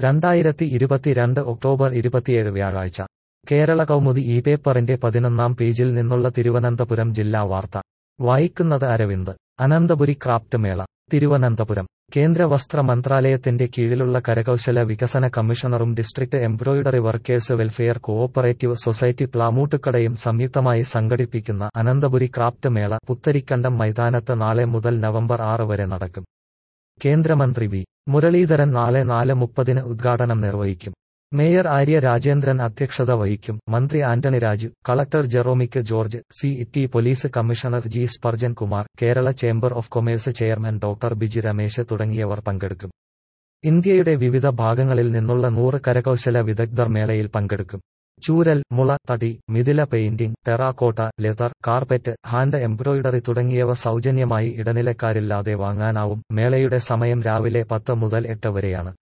രണ്ടായിരത്തി ഇരുപത്തിരണ്ട് ഒക്ടോബർ ഇരുപത്തിയേഴ് വ്യാഴാഴ്ച കേരള കൗമുദി ഈ പേപ്പറിന്റെ പതിനൊന്നാം പേജിൽ നിന്നുള്ള തിരുവനന്തപുരം ജില്ലാ വാർത്ത വായിക്കുന്നത് അരവിന്ദ് അനന്തപുരി ക്രാഫ്റ്റ് മേള തിരുവനന്തപുരം കേന്ദ്ര വസ്ത്ര മന്ത്രാലയത്തിന്റെ കീഴിലുള്ള കരകൗശല വികസന കമ്മീഷണറും district embroidery workers welfare cooperative society പ്ലാമൂട്ടുകടയും സംയുക്തമായി സംഘടിപ്പിക്കുന്ന അനന്തപുരി ക്രാഫ്റ്റ് മേള പുത്തരിക്കണ്ടം മൈതാനത്ത് നാളെ മുതൽ നവംബർ ആറ് വരെ നടക്കും കേന്ദ്രമന്ത്രി വി മുരളീധരൻ നാളെ നാല് മുപ്പതിന് ഉദ്ഘാടനം നിർവഹിക്കും മേയർ ആര്യ രാജേന്ദ്രൻ അധ്യക്ഷത വഹിക്കും മന്ത്രി ആന്റണി രാജു കളക്ടർ ജെറോമിക്ക് George C T police commissioner G Sparjan Kumar Kerala chamber of commerce chairman doctor Biji Ramesh തുടങ്ങിയവർ പങ്കെടുക്കും ഇന്ത്യയുടെ വിവിധ ഭാഗങ്ങളിൽ നിന്നുള്ള നൂറ് കരകൗശല വിദഗ്ധർ മേളയിൽ പങ്കെടുക്കും ചൂരൽ മുള തടി Mithila painting terracotta leather carpet hand embroidery തുടങ്ങിയവ സൗജന്യമായി ഇടനിലക്കാരില്ലാതെ വാങ്ങാനാവും മേളയുടെ സമയം രാവിലെ പത്ത് മുതൽ എട്ട് വരെയാണ്